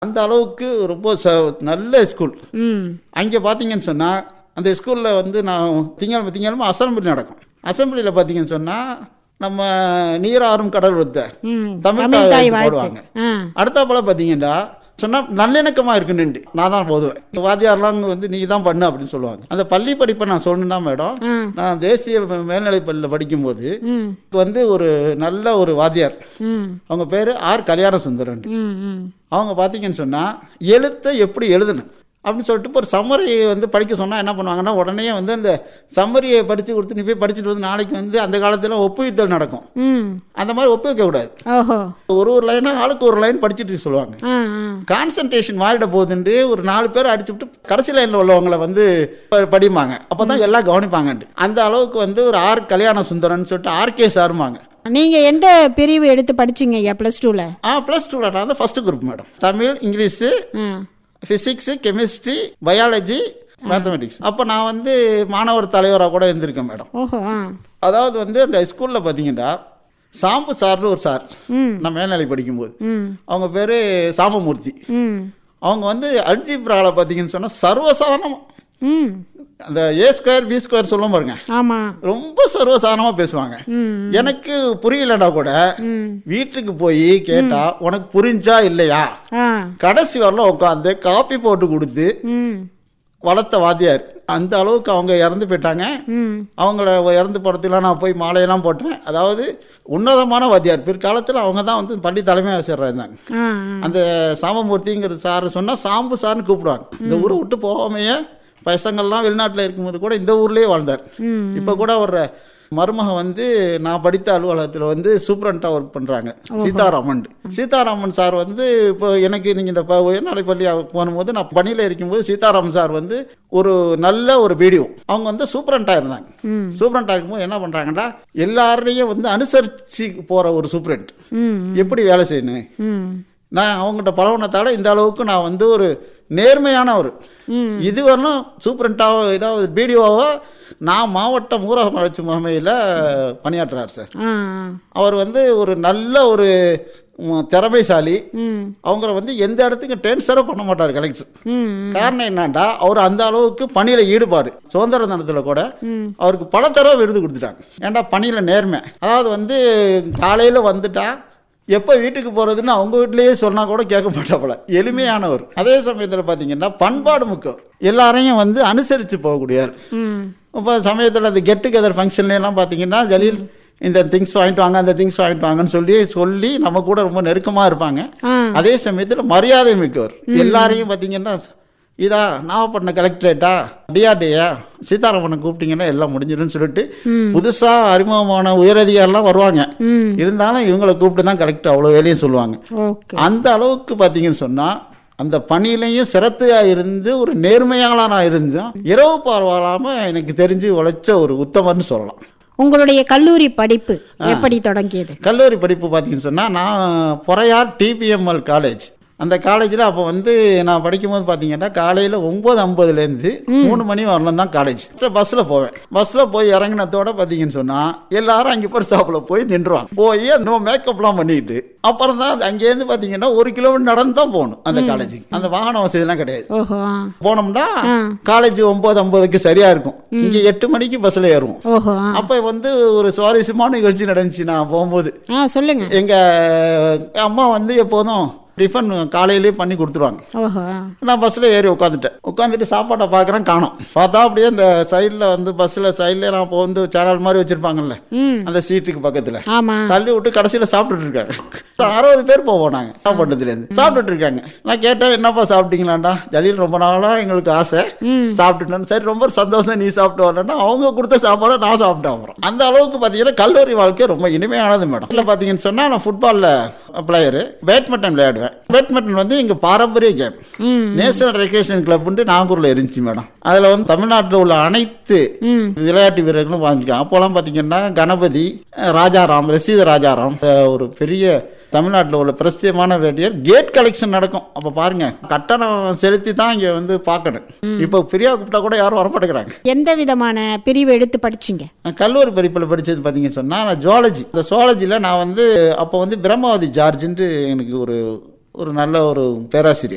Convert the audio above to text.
அந்த அளவுக்கு ரொம்ப ச நல்ல ஸ்கூல் ம் அங்கே பார்த்தீங்கன்னு சொன்னால் அந்த ஸ்கூலில் வந்து நான் திங்கக்கிழமை திங்கக்கிழமை அசம்பிளி நடக்கும் அசம்பிளியில் பார்த்தீங்கன்னு சொன்னால் நம்ம நீராறும் கடல் ஒத்த ம் தமிழ் தமிழ் தாய் தாய் வாழ்த்து வாழ்த்து பாடுவாங்க. ஆ அடுத்த போல பார்த்தீங்கன்னா சொன்னால் நல்லிணக்கமாக இருக்குன்னு நான் தான் போதுவேன் வாத்தியார்லாம் அங்க வந்து நீ தான் பண்ணு அப்படின்னு சொல்லுவாங்க அந்த பள்ளி படிப்பை நான் சொல்லணும்னா மேடம் ஆ நான் தேசிய மேல்நிலைப் பள்ளியில் படிக்கும்போது ம் வந்து ஒரு நல்ல ஒரு வாத்தியார் ம் அவங்க பேர் ஆர் கல்யாண சுந்தரன் ம் ம் அவங்க பார்த்தீங்கன்னு சொன்னால் எழுத்தை எப்படி எழுதணும் அப்படின்னு சொல்லிட்டு இப்போ ஒரு சம்மரியை வந்து படிக்க சொன்னால் என்ன பண்ணுவாங்கன்னா உடனே வந்து அந்த சம்மரியை படித்து கொடுத்து நீ போய் படிச்சுட்டு வந்து நாளைக்கு வந்து அந்த காலத்தில் ஒப்புவித்தல் நடக்கும் ம் அந்த மாதிரி ஒப்புவிக்க கூடாது ஓஹோ ஒரு ஒரு லைனாக ஆளுக்கு ஒரு லைன் படிச்சுட்டு சொல்லுவாங்க ஆ ஆ கான்சன்ட்ரேஷன் மாறிட போகுதுன்ட்டு ஒரு நாலு பேர் அடிச்சு விட்டு கடைசி லைனில் உள்ளவங்களை வந்து ப- படிப்பாங்க அப்போ தான் எல்லாம் கவனிப்பாங்கன்ட்டு அந்த அளவுக்கு வந்து ஒரு ஆர் கல்யாண சுந்தரன் சொல்லிட்டு ஆர்கே சாருமாங்க நீங்க எந்த பிரிவு எடுத்து படிச்சீங்க ஐயா ப்ளஸ் டூவில் ஆ ப்ளஸ் டூவில் நான் வந்து first group madam Tamil English ஆ ஃபிசிக்ஸு கெமிஸ்ட்ரி பயாலஜி மேத்தமெட்டிக்ஸ் அப்போ நான் வந்து மாணவர் தலைவராக கூட இருந்திருக்கேன் மேடம் ஓஹோ ஆ அதாவது வந்து அந்த ஸ்கூலில் பார்த்தீங்கன்னா சாம்பு சார்னு ஒரு சார் ம் நான் மேல்நிலை படிக்கும்போது ம் அவங்க பேர் சாம்பமூர்த்தி ம் அவங்க வந்து அல்ஜிப்ராவில் பார்த்தீங்கன்னு சொன்னால் சர்வசாதாரணமாக ம் அந்த ஏ ஸ்கொயர் பி ஸ்கொயர் சொல்லும் பாருங்க ஆமாம் ரொம்ப சர்வசாதாரணமாக பேசுவாங்க ம் எனக்கு புரியலன்னா கூட ம் வீட்டுக்கு போய் கேட்டா உனக்கு புரிஞ்சா இல்லையா ஆ கடைசி வரலாம் உட்காந்து காப்பி போட்டு கொடுத்து ம் வளர்த்த வாத்தியார் அந்த அளவுக்கு அவங்க இறந்து போயிட்டாங்க ம் அவங்கள இறந்து போகிறதுலாம் நான் போய் மாலையெல்லாம் போட்டேன் அதாவது உன்னதமான வாத்தியார் பிற்காலத்தில் அவங்க தான் வந்து பள்ளி தலைமை ஆசிரியராக இருந்தாங்க ஆ அந்த சாம்பமூர்த்திங்கிற சார் சொன்னால் சாம்பு சார்னு கூப்பிடுவாங்க இந்த ஊரை விட்டு போகாமையே பசங்கள்லாம் வெளிநாட்டில் இருக்கும்போது கூட இந்த ஊர்லேயே வாழ்ந்தார் ம் இப்போ கூட ஒரு மருமகன் வந்து நான் படித்த அலுவலகத்தில் வந்து சூப்பரண்ட்டாக ஒர்க் பண்ணுறாங்க சீதாராமன் சீதாராமன் சார் வந்து இப்போ எனக்கு நீங்கள் இந்த ப- உயர்நிலை பள்ளி போகும்போது நான் பணியில் இருக்கும்போது சீதாராமன் சார் வந்து ஒரு நல்ல ஒரு வீடியோ அவங்க வந்து சூப்பரண்ட்டாக இருந்தாங்க ம் சூப்பரண்ட்டாக இருக்கும்போது என்ன பண்ணுறாங்கன்னா எல்லாரையும் வந்து அனுசரித்து போகிற ஒரு சூப்பரண்ட் ம் எப்படி வேலை செய்யணும் ம் நான் அவங்ககிட்ட பழகுனதால இந்த அளவுக்கு நான் வந்து ஒரு நேர்மையானவர் ம் இதுவரையும் சூப்பரண்டாவோ ஏதாவது பிடிஓவோ நான் மாவட்ட ஊரக வளர்ச்சி முகமையில் பணியாற்றுறார் சார் ஆ அவர் வந்து ஒரு நல்ல ஒரு ம், திறமைசாலி ம் அவங்கள வந்து எந்த இடத்துக்கு டென்ஷனே பண்ண மாட்டார் கலெக்டர் ம் காரணம் என்னன்னா அவர் அந்த அளவுக்கு பணியில் ஈடுபாடு சுதந்திர தினத்தில் கூட ம் அவருக்கு பல தடவை விருது கொடுத்துட்டாங்க ஏன்டா பணியில் நேர்மை அதாவது வந்து காலையில் வந்துட்டா எப்போ வீட்டுக்கு போகிறதுன்னு அவங்க வீட்லேயே சொன்னால் கூட கேட்க மாட்டாப்புல எளிமையானவர் அதே சமயத்தில் பார்த்தீங்கன்னா பண்பாடு முக்கியம் எல்லாரையும் வந்து அனுசரித்து போகக்கூடியவர் ம் இப்போ சமயத்தில் அந்த கெட் டுகெதர் ஃபங்க்ஷன்லாம் பார்த்தீங்கன்னா ஜலீல் இந்த திங்ஸ் வாங்கிட்டு வாங்க அந்த திங்ஸ் வாங்கிட்டு வாங்கன்னு சொல்லி சொல்லி நம்ம கூட ரொம்ப நெருக்கமாக இருப்பாங்க ஆ அதே சமயத்தில் மரியாதை மிக்கவர் எல்லாரையும் பார்த்தீங்கன்னா இதா நாகப்பட்டினம் கலெக்டரேட்டா டிஆர்டியா சீதாராமனை கூப்பிட்டீங்கன்னா எல்லாம் முடிஞ்சிடும்னு சொல்லிட்டு புதுசாக அறிமுகமான உயரதிகாரிலாம் வருவாங்க ம் இருந்தாலும் இவங்களை கூப்பிட்டு தான் கலெக்டர் அவ்வளோ வேலையும் சொல்லுவாங்க ஓகே அந்த அளவுக்கு பார்த்தீங்கன்னு சொன்னால் அந்த பணியிலையும் சிரத்தையாக இருந்து ஒரு நேர்மையாளனாக இருந்தும் இரவு பார்வாலாமல் எனக்கு தெரிஞ்சு உழைச்ச ஒரு உத்தமர்னு சொல்லலாம் உங்களுடைய கல்லூரி படிப்பு எப்படி தொடங்கியது கல்லூரி படிப்பு பார்த்தீங்கன்னு சொன்னால் நான் பொறையார் டிபிஎம்எல் காலேஜ் அந்த காலேஜில் அப்போ வந்து நான் படிக்கும்போது பார்த்தீங்கன்னா காலையில் ஒம்பது ஐம்பதுலேருந்து மூணு மணி வரலாம் தான் காலேஜ் பஸ்ஸில் போவேன் பஸ்ஸில் போய் இறங்கினதோட பார்த்தீங்கன்னு சொன்னால் எல்லாரும் அங்கே போய் ஸ்டாப்பில் போய் நின்றுவாங்க போய் அந்த மேக்கப்லாம் பண்ணிட்டு அப்புறம் தான் அங்கேருந்து பார்த்தீங்கன்னா ஒரு கிலோமீட்டர் நடந்து தான் போகணும் அந்த காலேஜுக்கு அந்த வாகன வசதிலாம் கிடையாது ஓஹோ ஆ போனோம்னா ஆ. காலேஜ் ஒம்பது ஐம்பதுக்கு சரியாக இருக்கும் இங்கே எட்டு மணிக்கு பஸ்ஸில் ஏறுவோம் ஓஹோ ஆ அப்போ வந்து ஒரு சுவாரஸ்யமான நிகழ்ச்சி நடந்துச்சு நான் போகும்போது ஆ சொல்லுங்க எங்கள் அம்மா வந்து எப்போதும் டிஃபன் காலையிலேயே பண்ணி கொடுத்துருவாங்க ஓஹோ ஆ நான் பஸ்ஸில் ஏறி உட்காந்துட்டேன் உட்காந்துட்டு சாப்பாட்டை பார்க்குறேன் காணோம் பார்த்தா அப்படியே இந்த சைடில் வந்து பஸ்ஸில் சைடில் நான் இப்போ வந்து சேனல் மாதிரி வச்சுருப்பாங்கல்ல ம் அந்த சீட்டுக்கு பக்கத்தில் ஆமாம் தள்ளி விட்டு கடைசியில் சாப்பிட்டுட்டு இருக்காரு அறுபது பேர் போவோம் நாங்கள் சாப்பாட்டுலேருந்து சாப்பிட்டுட்டு இருக்காங்க நான் கேட்டேன் என்னப்பா சாப்பிட்டீங்களாண்டா ஜலீல் ரொம்ப நாளாக எங்களுக்கு ஆசை ம் சாப்பிட்டுட்டேன் சரி ரொம்ப சந்தோஷம் நீ சாப்பிட்டு வரலன்னா அவங்க கொடுத்த சாப்பாடை நான் சாப்பிட்டு அப்புறம் அந்த அளவுக்கு பார்த்தீங்கன்னா கல்லூரி வாழ்க்கை ரொம்ப இனிமையானது மேடம் இல்லை பார்த்தீங்கன்னு சொன்னால் நான் ஃபுட்பாலில் பிளேயரு பேட்மிண்டன் விளையாடுவேன் பேட்மிண்டன் வந்து எங்கள் பாரம்பரிய கேம் ம் நேஷனல் ரெக்ரேஷன் கிளப்ன்ட்டு நாகூரில் இருந்துச்சு மேடம் அதில் வந்து தமிழ்நாட்டில் உள்ள அனைத்து ம் விளையாட்டு வீரர்களும் வாங்கிக்கலாம் அப்போலாம் பார்த்தீங்கன்னா கணபதி ராஜாராம் ரசீத ராஜாராம் அஹ் ஒரு பெரிய தமிழ்நாட்டில் உள்ள பிரசித்தியமான வேட்டியர் கேட் கலெக்ஷன் நடக்கும் அப்போ பாருங்க கட்டணம் செலுத்தி தான் இங்கே வந்து பார்க்கணும் இப்போ ஃப்ரீயாக கூப்பிட்டா கூட யாரும் வரமாட்டேங்கிறாங்க எந்த விதமான பிரிவு எடுத்து படிச்சீங்க நான் கல்லூரி படிப்பில் படித்தது பார்த்தீங்கன்னு சொன்னால் நான் ஜுவாலஜி இந்த ஜுவாலஜியில் நான் வந்து அப்போ வந்து பிரம்மாவதி ஜார்ஜ்ன்ட்டு எனக்கு ஒரு ஒரு நல்ல ஒரு பேராசிரியர்